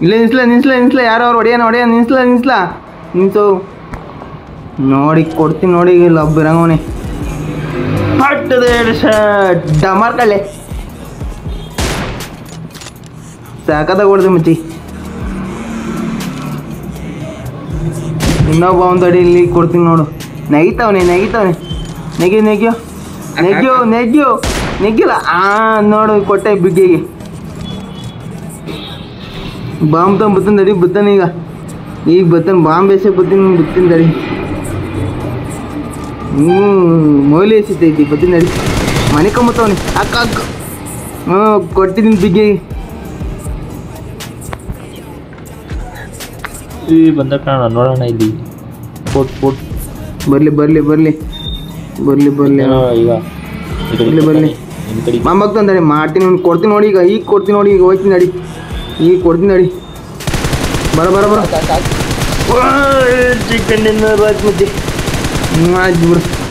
ಇಲ್ಲ ನಿನ್ಸ್ಲ ನಿನ್ಸ್ಲ ನಿನ್ಸ್ಲ ಯಾರೋ ಅವ್ರು ಹೊಡೆಯೋಣ ಹೊಡೆಯ ನಿನ್ಸ್ಲ ನಿನ್ಸ್ಲ ನಿನ್ಸು ನೋಡಿ ಕೊಡ್ತೀನಿ ನೋಡಿ ಇಲ್ಲ ಒಬ್ಬಿರಂಗವನೆ ಹಟ್ಟದ ಡಮಾರ್ ಕಳ್ಳೆ ಸಾಕದಾಗ ಹೊಡೆದು ಮಚ್ಚಿ ಇನ್ನೊಬ್ಬ ಒಂದು ಅಡಿ ಇಲ್ಲಿ ಕೊಡ್ತೀನಿ ನೋಡು ನೆಗಿತಾವನೆ ನೆಗಿತಾವನೆ ನೆಗಿ ನೆಗ್ಯೋ ನೆಗ್ಯೋ ನೆಗ್ಯೋ ನೆಗ್ಗಿಲ್ಲ ಆ ನೋಡು ಕೊಟ್ಟೆ ಬಿಗ್ಗೆಗೆ ಬಾಂಬ್ ತಗೊಂಡ್ ಬತ್ತನ್ ತಡಿ ಬತ್ತಾನ ಈಗ ಈಗ ಬತ್ತಾನ ಬಾಂಬ್ ಬೇಸೆ ಬತ್ತೀನಿ ಬತ್ತೀನಿ ತಡಿ ಹ್ಞೂ ಮೊಯ್ಲಿ ಎಸಿತೈತಿ ಬತ್ತೀನಿ ತಡಿ ಮನೆ ಕಂಬತ್ತವನಿ ಅಕ್ಕ ಅಕ್ಕ ಹ್ಞೂ ಕೊಟ್ಟಿದ್ದೀನಿ ಬಿಗ್ಗೆಗೆ ಈ ಬಂದ ಕಾಣ ನೋಡೋಣ ಇಲ್ಲಿ ಫೋಟ್ ಫೋಟ್ ಬರ್ಲಿ ಬರ್ಲಿ ಬರ್ಲಿ ಬರ್ಲಿ ಬರ್ಲಿ ಏನೋ ಈಗ ಈ ಕಡೆ ಬರ್ಲಿ, ಬರ್ಲಿ. ನಿಮ್ ಕಡೆ ಮಾಮಗ್ತಾನೆ ತಡಿ ಮಾಡ್ತೀನಿ ಅವ್ನು ಕೊಡ್ತೀನಿ ನೋಡಿ ಈಗ ಈಗ ಕೊಡ್ತೀನಿ ನೋಡಿ ಈಗ ಹೋಗ್ತೀನಿ ನಡಿ ಈಗ ಕೊಡ್ತೀನಿ ನಡಿ ಬರ ಬರ ಬರ ಚಿಕನ್ ಡಿನ್ನರ್ ಆಯ್ತು ಮತ್ತೆ ಹ್ಞೂ ಆಯ್ತು ಬಿಡು